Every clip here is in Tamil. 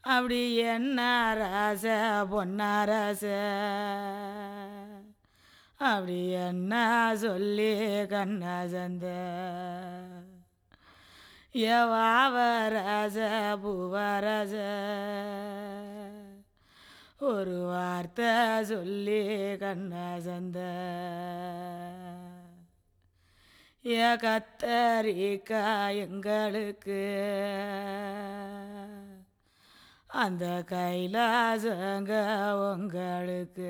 அப்படி என்ன ராச பொன்னாரச அப்படி என்ன சொல்லி கண்ணா சந்த எவாவரச பூவரச ஒரு வார்த்தை சொல்லி கண்ணா சந்த ஏ கத்தரிக்கா எங்களுக்கு அந்த கைலாசங்க உங்களுக்கு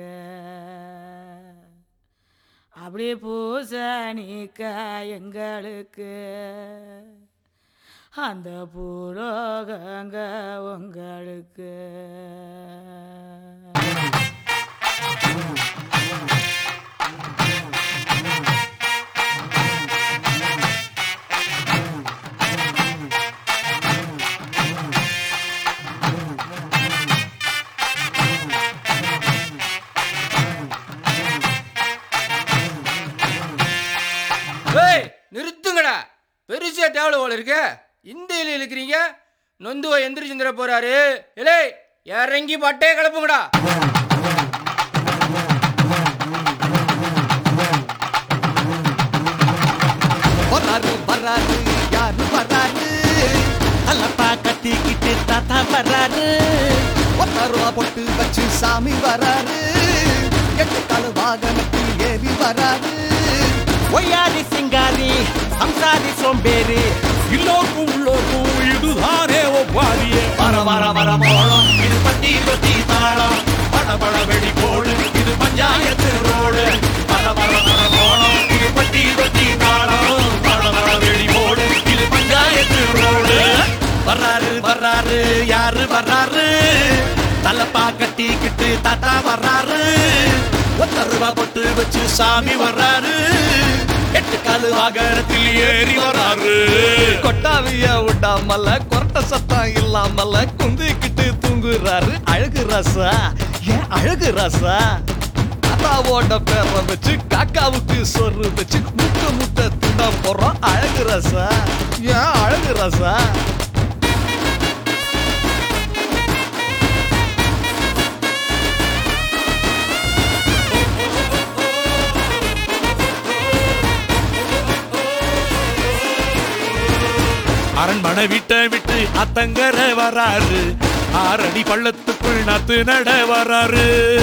அப்படி பூசணிக்கா எங்களுக்கு அந்த பூலோகங்க உங்களுக்கு ஏய் நிறுத்துங்கடா பெருசா தேவல போல இருக்கு இந்த இலையில இருக்கிறீங்க நொந்துவ எந்திரிச்சுந்திர போறாரு இலே இறங்கி பட்டையை கிளப்புங்கடா வர்றாரு வர்றாரு யாரு வர்றாரு அல்லப்பா கட்டிக்கிட்டு தாத்தா வர்றாரு ஒத்த ரூபா பொட்டு வச்சு சாமி வர்றாரு எட்டு கால வாகனத்தில் ஏறி வர்றாரு ஒய்யாரி சிங்காரி சம்சாரி சோம்பேறி எல்லோருக்கும் உள்ளோருக்கும் இதுதானே ஒவ்வாரியே வர வர வர மோளம் இது பட்டி தொட்டி தாளம் பட பட வெடி போடு இது பஞ்சாயத்து ரோடு வர வர வர மோளம் இது பட்டி தொட்டி தாளம் பட பட வெடி போடு இது பஞ்சாயத்து ரோடு வர்றாரு வர்றாரு யாரு வர்றாரு தலப்பா கட்டிக்கிட்டு தாத்தா வர்றாரு ஒத்த ரூபா பொட்டு வச்சு சாமி வர்றாரு எட்டு காலு வாகனத்தில் ஏறி வர்றாரு கொட்டாவிய விடாமல கொரட்ட சத்தம் இல்லாமல குந்திக்கிட்டு தூங்குறாரு அழகு ராசா ஏன் அழகு ராசா தாத்தாவோட பேரை வச்சு காக்காவுக்கு சொரு வச்சு முட்டை முட்டை தின்ன போறோம் அழகு ராசா ஏன் அழகு ராசா அரண்மனை விட்ட விட்டு அத்தங்கர வராரு ஆறடி பள்ளத்துக்குள் நத்து நட வராரு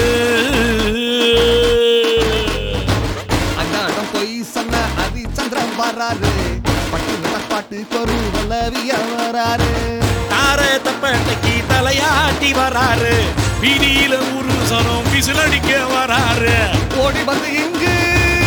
அண்ணாடம் பொய் சொன்ன ஹரிச்சந்திரன் வராரு பட்டு பாட்டு கொரு வல்லவிய வராரு தார தப்பட்டைக்கு தலையாட்டி வராரு வீதியில ஒரு சனம் விசிலடிக்க வராரு ஓடி வந்து இங்கு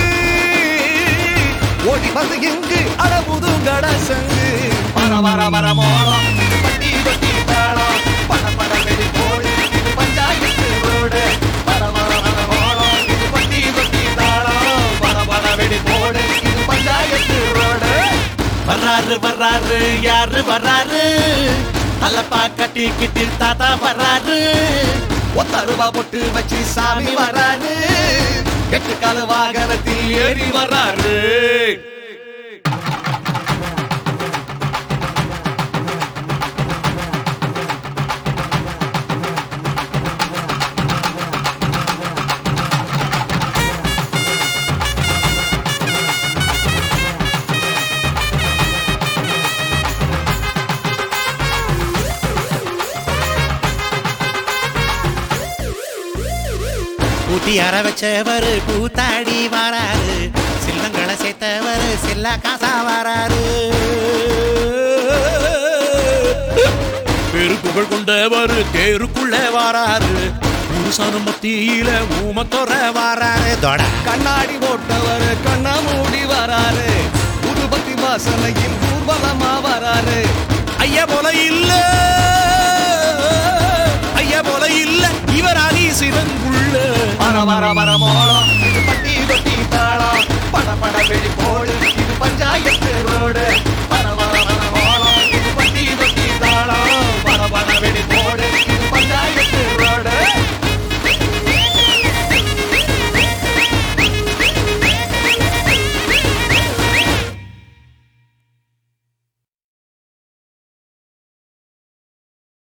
ஓடி வந்து இங்கு அடமுது கடசங்கு வர வர வர மோளம் இது பட்டி பட்டி தாளம் பட பட வெடி போடு இது பஞ்சாயத்து ரோடு வர வர வர மோளம் இது பட்டி பட்டி தாளம் பட பட வெடி போடு இது பஞ்சாயத்து ரோடு வர்றாரு வர்றாரு யாரு வர்றாரு அல்லப்பா கட்டிக்கிட்டு தாத்தா வர்றாரு ஒத்த ரூபா போட்டு வச்சு சாமி வர்றாரு எட்டு கால வாகனத்தில் ஏறி வர்றாரு ஊட்டி அற வச்சவர் கூத்தாடி வராரு சில்லங்களை சேர்த்தவர் சில்லா காசா வராரு பெரு புகழ் கொண்டவர் தேருக்குள்ள வராரு புருஷனு மத்தியில ஊமத்தொர வராரு தொட கண்ணாடி போட்டவர் கண்ணா மூடி வராரு உருபத்தி வாசனையில் ஊர்வலமா வராரு ஐயா போல இல்ல ஐயா போல இல்ல இவர் அதி சிவங்குள்ள வர வர வர மோளம் இது பட்டி தொட்டி தாளம் பட பட வெடி போடு இது பஞ்சாயத்து ரோடு